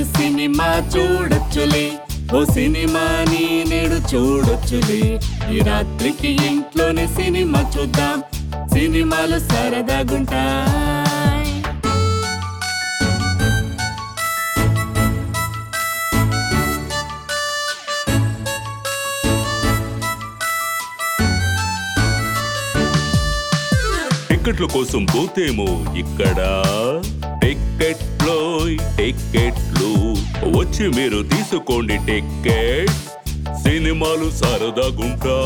cinema చూడొచ్చులే ఓ సినిమాని నేడు చూడొచ్చులే ఈ రాత్రికి ఇంట్లోనే సినిమా చూద్దాం సినిమాలు సరదాగుంటాయి టిక్కెట్ల కోసం పోతేమో ఇక్కడ టిక్కెట్లో టిక్కెట్లు వచ్చి మీరు తీసుకోండి టిక్కెట్ సినిమాలు సరదాగుంటా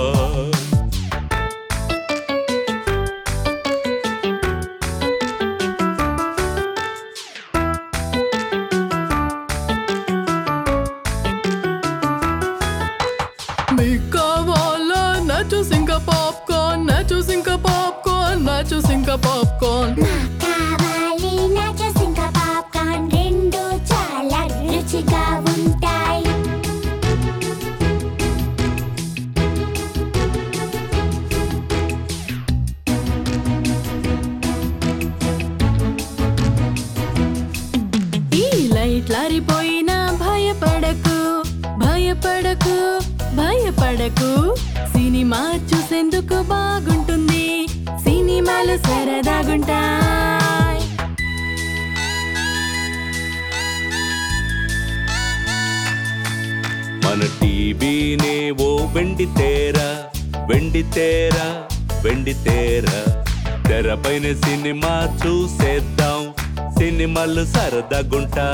మీకు కావాలా నచోస్ ఇంకా పాప్కార్న్ నచోస్ ఇంకా పాప్కార్న్ నచోస్ ఇంకా పాప్కార్న్ కావాలి nachos ఇంకా పాప్కార్న్ రెండు చాలా రుచిగా ఉంటాయి ఈ లైట్లారిపోయినా భయపడకు భయపడకు భయపడకు సినిమా చూసేందుకు బాగుంటుంది సినిమాలు సరదాగుంటాయి మన టీవీనే ఓ వెండి తేర వెండి తేర వెండి తేర తెరపైన సినిమా చూసేద్దాం సినిమాలు సరదాగుంటా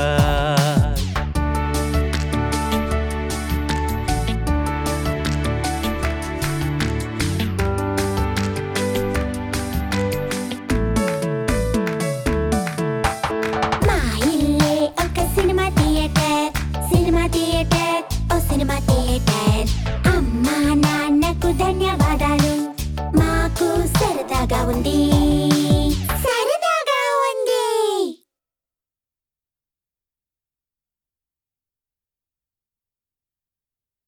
మా ఇల్లే ఒక సినిమా థియేటర్ సినిమా థియేటర్